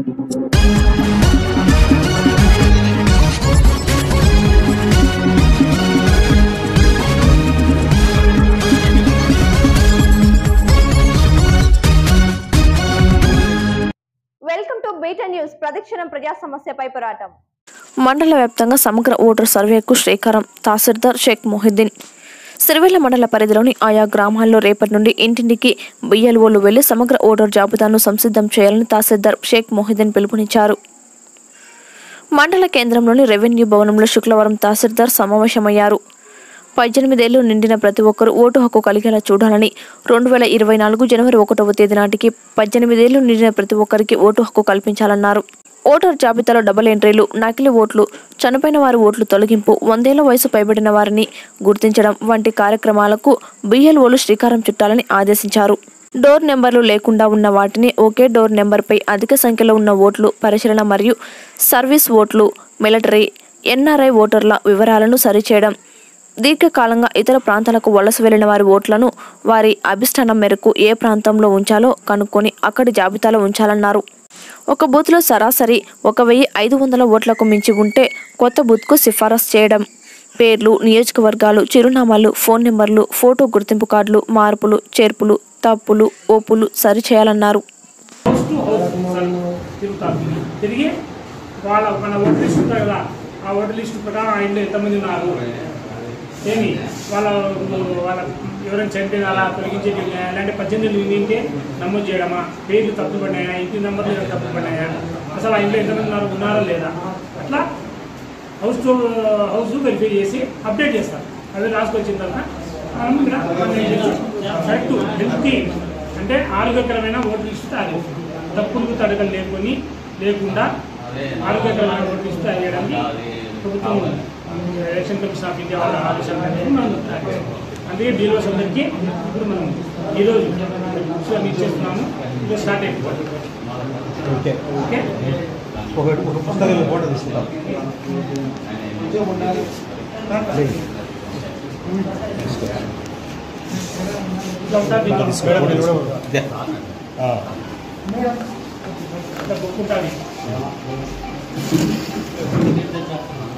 Welcome to beta news ప్రతిక్షణం ప్రజా సమస్యపై పోరాటం మండల వ్యాప్తంగా సమగ్ర ఓటర్ సర్వేకు శ్రీకారం తహసీల్దార్ షేక్ మొహిద్దీన్ సిరివెల్ల మండల పరిధిలోని ఆయా గ్రామాల్లో రేపటి నుండి ఇంటింటికి బిఎల్ఓలు వెళ్లి సమగ్ర ఓటర్ జాబితాను సంసిద్ధం చేయాలని తహసీల్దార్ షేక్ మొహిద్దీన్ పిలుపునిచ్చారు మండల కేంద్రంలోని రెవెన్యూ భవనంలో శుక్రవారం తహసీల్దార్ సమావేశమయ్యారు పద్దెనిమిదేళ్లు నిండిన ప్రతి ఒక్కరూ ఓటు హక్కు కలిగేలా చూడాలని రెండు వేల ఇరవై నాలుగు జనవరి ఒకటవ తేదీ నాటికి పద్దెనిమిదేళ్లు నిండిన ప్రతి ఒక్కరికి ఓటు హక్కు కల్పించాలన్నారు ఓటర్ జాబితాలో డబుల్ ఎంట్రీలు నకిలీ ఓట్లు చనిపోయిన వారి ఓట్లు తొలగింపు వందేళ్ల వయసు పైబడిన వారిని గుర్తించడం వంటి కార్యక్రమాలకు బిఎల్ఓలు శ్రీకారం చుట్టాలని ఆదేశించారు డోర్ నెంబర్లు లేకుండా ఉన్న వాటిని ఒకే డోర్ నెంబర్పై అధిక సంఖ్యలో ఉన్న ఓట్లు పరిశీలన మరియు సర్వీస్ ఓట్లు మిలిటరీ ఎన్ఆర్ఐ ఓటర్ల వివరాలను సరిచేయడం దీర్ఘకాలంగా ఇతర ప్రాంతాలకు వలస వెళ్లిన వారి ఓట్లను వారి అభిష్టానం మేరకు ఏ ప్రాంతంలో ఉంచాలో కనుక్కొని అక్కడి జాబితాలో ఉంచాలన్నారు ఒక బూత్లో సరాసరి ఒక వెయ్యి ఐదు వందల ఓట్లకు మించి ఉంటే కొత్త బూత్కు సిఫారసు చేయడం పేర్లు నియోజకవర్గాలు చిరునామాలు ఫోన్ నెంబర్లు ఫోటో గుర్తింపు కార్డులు మార్పులు చేర్పులు తప్పులు ఓపులు సరిచేయాలన్నారు హౌస్ టు హౌస్ తిరుగుతారు తిరిగి వాళ్ళ మన ఓటర్ లిస్ట్ ఉంటుంది కదా ఆ ఓటర్ లిస్ట్ ప్రకారం ఆ ఇంట్లో ఎంతమంది ఉన్నారు ఏమి వాళ్ళ వాళ్ళ ఎవరైనా చనిపోయిన అలా తొలగించేది ఉన్నాయా అలాంటి పద్దెనిమిది నింటే నమోదు చేయడమా పేర్లు తప్పు పడినాయా ఇంటి నెంబర్లు ఏమైనా తప్పు పడినాయా అసలు ఆ ఇంట్లో ఎంతమంది ఉన్నారు ఉన్నారా లేదా అట్లా హౌస్ టు హౌస్ వెరిఫై చేసి అప్డేట్ చేస్తారు అవి రాసుకొచ్చిన తర్వాత మనం ఇక్కడ మనం ఏం చేస్తాం? కరెక్ట్ హెల్తీ అంటే ఆరోగ్యకరమైన ఓటర్ లిస్ట్ తయారు చేస్తాం. తప్పులకు తడకలు లేకొని లేకుండా ఆరోగ్యకరమైన ఓటర్ లిస్ట్ తయారు చేయడానికి ప్రభుత్వం ఎలక్షన్ కమిషన్ ఆఫ్ ఇండియా వాళ్ళ ఆదేశాల మేరకు మనం తయారు చేస్తాం. అందుకే డీలర్స్ అందరికీ ఇప్పుడు మనం ఈరోజు బుక్స్ అన్ని ఇచ్చేస్తున్నాము ఇప్పుడు స్టార్ట్ అయిపోతుంది ఓకే ఓకే ఒక ఒక పుస్తకంలో ఫోటో తీసుకుందాం లేదు. ఇట్లా ఉంటుంది దీంట్లో ఇదే. ఆ. ఇట్లా బుక్ ఉంటుంది